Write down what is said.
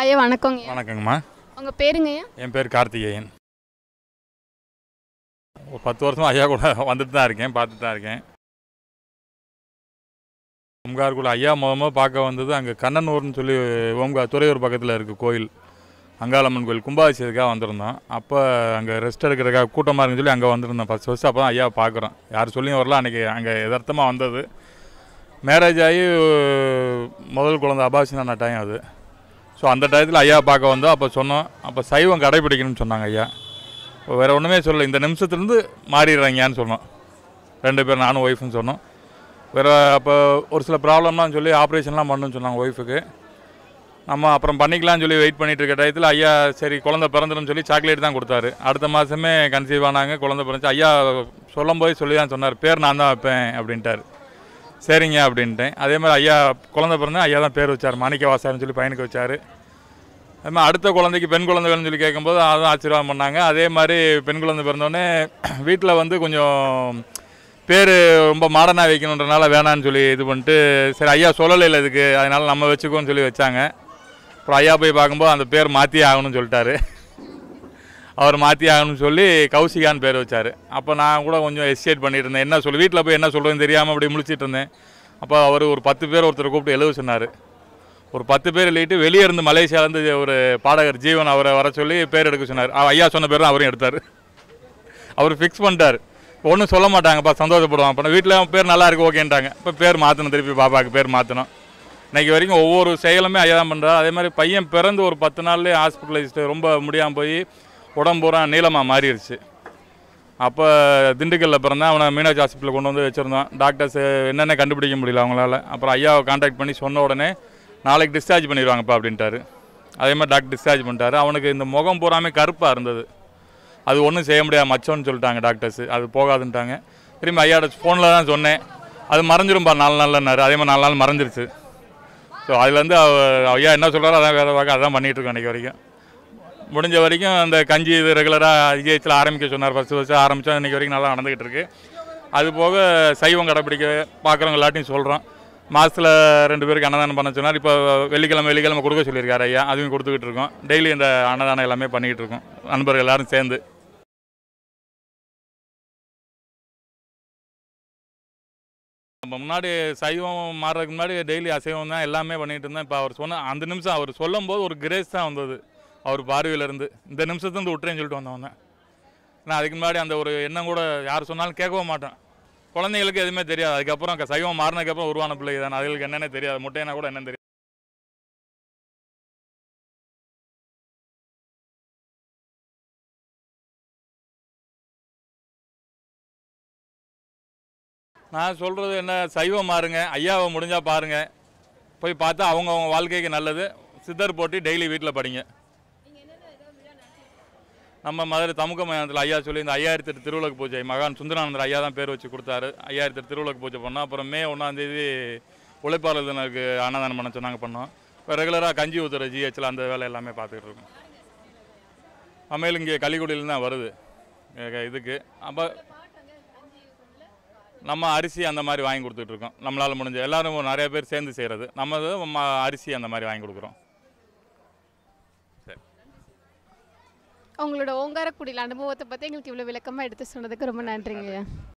ஐயா வணக்கங்க வணக்கங்கம்மா உங்கள் பேருங்கய்யா என் பேர் கார்த்திகேயன் ஒரு பத்து வருஷமா ஐயா கூட வந்துட்டு தான் இருக்கேன் பார்த்துட்டு தான் இருக்கேன் ஓம்காருக்குள்ள ஐயா முத முத பார்க்க வந்தது அங்கே கண்ணனூர்னு சொல்லி ஓம்கார் துறையூர் பக்கத்தில் இருக்குது கோயில் அங்காளம்மன் கோயில் கும்பாபிஷேகத்துக்காக வந்திருந்தோம் அப்போ அங்கே ரெஸ்ட் எடுக்கிறதுக்காக கூட்டமாக இருக்குன்னு சொல்லி அங்கே வந்திருந்தோம் ஃபஸ்ட் ஃபஸ்ட்டு அப்போ தான் ஐயா பார்க்குறோம் யார் சொல்லியும் வரல அன்றைக்கி அங்கே யதார்த்தமாக வந்தது மேரேஜ் ஆகி முதல் குழந்தை அபாசினா டைம் அது ஸோ அந்த டயத்தில் ஐயா பார்க்க வந்தோம் அப்போ சொன்னோம் அப்போ சைவம் கடைபிடிக்கணும்னு சொன்னாங்க ஐயா இப்போ வேறு ஒன்றுமே சொல்லல இந்த நிமிஷத்துலேருந்து மாறிடுறாங்கன்னு சொன்னோம் ரெண்டு பேர் நானும் ஒய்ஃப்னு சொன்னோம் வேறு அப்போ ஒரு சில ப்ராப்ளம்லாம் சொல்லி ஆப்ரேஷன்லாம் பண்ணணும்னு சொன்னாங்க ஒய்ஃபுக்கு நம்ம அப்புறம் பண்ணிக்கலாம்னு சொல்லி வெயிட் பண்ணிட்டு இருக்க டயத்தில் ஐயா சரி குழந்தை பிறந்துடும் சொல்லி சாக்லேட் தான் கொடுத்தாரு அடுத்த மாதமே கன்சீவ் ஆனாங்க குழந்தை பிறந்துச்சு ஐயா சொல்லும் போய் சொல்லி தான் சொன்னார் பேர் நான் தான் வைப்பேன் அப்படின்ட்டார் சரிங்க அப்படின்ட்டேன் அதே மாதிரி ஐயா குழந்தை பிறந்தா ஐயா தான் பேர் வச்சார் மாணிக்க வாசார்னு சொல்லி பையனுக்கு வச்சார் அது மாதிரி அடுத்த குழந்தைக்கு பெண் குழந்தை வேணும்னு சொல்லி கேட்கும்போது அதுவும் ஆசீர்வாதம் பண்ணாங்க அதே மாதிரி பெண் குழந்தை பிறந்தோடனே வீட்டில் வந்து கொஞ்சம் பேர் ரொம்ப மாடர்னாக வைக்கணுன்றனால வேணான்னு சொல்லி இது பண்ணிட்டு சரி ஐயா சொல்லலை இல்லை இதுக்கு அதனால் நம்ம வச்சுக்கோன்னு சொல்லி வச்சாங்க அப்புறம் ஐயா போய் பார்க்கும்போது அந்த பேர் மாற்றியே ஆகணும்னு சொல்லிட்டாரு அவர் மாற்றி ஆகணும்னு சொல்லி கௌசிகான்னு பேர் வச்சார் அப்போ நான் கூட கொஞ்சம் எஸ்டேட் பண்ணிட்டு இருந்தேன் என்ன சொல்லு வீட்டில் போய் என்ன சொல்கிறேன்னு தெரியாமல் அப்படி முழிச்சிட்டு இருந்தேன் அப்போ அவர் ஒரு பத்து பேர் ஒருத்தர் கூப்பிட்டு எழுத சொன்னார் ஒரு பத்து பேர் எழுதிட்டு வெளியே இருந்து மலேசியாவிலேருந்து ஒரு பாடகர் ஜீவன் அவரை வர சொல்லி பேர் எடுக்க சொன்னார் அவ- ஐயா சொன்ன பேர் தான் அவரையும் எடுத்தார் அவர் ஃபிக்ஸ் பண்ணிட்டார் ஒன்றும் சொல்ல மாட்டாங்கப்பா சந்தோஷப்படுவாங்க அப்போ வீட்டில் பேர் நல்லா இருக்கு ஓகேன்ட்டாங்க இப்போ பேர் மாற்றணும் திருப்பி பாப்பாவுக்கு பேர் மாற்றணும் இன்னைக்கு வரைக்கும் ஒவ்வொரு செயலுமே ஐயா தான் பண்ணுறாரு அதே மாதிரி பையன் பிறந்து ஒரு பத்து நாள்லேயே ஹாஸ்பிட்டலைஸ்டு ரொம்ப முடியாமல் போய் உடம்பு பூரா நீளமாக மாறிடுச்சு அப்போ திண்டுக்கல்லில் பிறந்தேன் அவனை மீனாட்சி ஹாஸ்பிட்டலில் கொண்டு வந்து வச்சுருந்தோம் டாக்டர்ஸ் என்னென்ன கண்டுபிடிக்க முடியல அவங்களால அப்புறம் ஐயாவை காண்டாக்ட் பண்ணி சொன்ன உடனே நாளைக்கு டிஸ்சார்ஜ் பண்ணிடுவாங்கப்பா அப்படின்ட்டாரு அதே மாதிரி டாக்டர் டிஸ்சார்ஜ் பண்ணிட்டாரு அவனுக்கு இந்த முகம் பூராமே கருப்பாக இருந்தது அது ஒன்றும் செய்ய முடியாது மச்சோன்னு சொல்லிட்டாங்க டாக்டர்ஸ் அது போகாதுன்ட்டாங்க திரும்பி ஐயாட ஃபோனில் தான் சொன்னேன் அது மறைஞ்சிரும்பா நாலு நாள்லன்னாரு அதே மாதிரி நாலு நாள் மறைஞ்சிருச்சு ஸோ அதுலேருந்து அவ- ஐயா என்ன சொல்கிறாரோ அதான் வேலை பார்க்க அதான் பண்ணிகிட்டு இருக்கோம் இன்றைக்கி வரைக்கும் முடிஞ்ச வரைக்கும் அந்த கஞ்சி இது ரெகுலராக ஜிஹெச்சில் ஆரம்பிக்க சொன்னார் ஃபஸ்ட்டு ஃபஸ்ட்டு ஆரம்பித்தோம் இன்றைக்கி வரைக்கும் நல்லா நடந்துக்கிட்டு இருக்கு அது போக சைவம் கடைப்பிடிக்க பார்க்குறவங்க எல்லாத்தையும் சொல்கிறோம் மாதத்தில் ரெண்டு பேருக்கு அன்னதானம் பண்ண சொன்னார் இப்போ வெள்ளிக்கிழமை வெள்ளிக்கிழமை கொடுக்க சொல்லியிருக்காரு ஐயா அதுவும் கொடுத்துக்கிட்டு இருக்கோம் டெய்லி இந்த அன்னதானம் எல்லாமே பண்ணிக்கிட்டு இருக்கோம் நண்பர்கள் எல்லாரும் சேர்ந்து நம்ம முன்னாடி சைவம் மாறுறதுக்கு முன்னாடி டெய்லி அசைவம் தான் எல்லாமே பண்ணிட்டு இருந்தேன் இப்போ அவர் சொன்ன அந்த நிமிஷம் அவர் சொல்லும் போது ஒரு கிரேஸ் தான் வந்தது அவர் பார்வையிலேருந்து இந்த நிமிஷத்துலேருந்து விட்டுறேன்னு சொல்லிட்டு வந்தவன் தான் நான் அதுக்கு முன்னாடி அந்த ஒரு எண்ணம் கூட யார் சொன்னாலும் கேட்கவும் மாட்டேன் குழந்தைங்களுக்கு எதுவுமே தெரியாது அதுக்கப்புறம் க- சைவம் மாறினதுக்கப்புறம் உருவான பிள்ளை தானே அதுகளுக்கு என்னென்ன தெரியாது முட்டைனா கூட என்னன்னு தெரியாது நான் சொல்கிறது என்ன சைவம் மாறுங்க ஐயாவை முடிஞ்சால் பாருங்க போய் பார்த்தா அவங்க அவங்க வாழ்க்கைக்கு நல்லது சித்தர் போட்டு டெய்லி வீட்டில் படிங்க நம்ம மதுரை தமுக மைதானத்தில் ஐயா சொல்லி இந்த ஐயாயிரத்தி எட்டு திருவிளக்கு பூஜை மகான் சுந்தரானந்தர் ஐயா தான் பேர் வச்சு கொடுத்தாரு ஐயாயிரத்தி எட்டு திருவிளக்கு பூஜை பண்ணோம் அப்புறம் மே ஒன்றாந்தேதி உழைப்பாளர் தினருக்கு அன்னதானம் பண்ண சொன்னாங்க பண்ணோம் இப்போ ரெகுலராக கஞ்சி ஊற்றுற ஜிஹெச்சில் அந்த வேலை எல்லாமே பார்த்துக்கிட்டு இருக்கோம் சமையல் இங்கே கள்ளிக்குடியில தான் வருது எங்க இதுக்கு அப்போ நம்ம அரிசி அந்த மாதிரி வாங்கி கொடுத்துட்டு இருக்கோம் நம்மளால் முடிஞ்ச எல்லாரும் நிறைய பேர் சேர்ந்து செய்கிறது நம்ம ம- அரிசி அந்த மாதிரி வாங்கி கொடுக்குறோம் உங்களோட ஓங்காரக்குடியில் அனுபவத்தை பற்றி எங்களுக்கு இவ்வளோ விளக்கமாக எடுத்து சொன்னதுக்கு ரொம்ப நன்றிங்கய்யா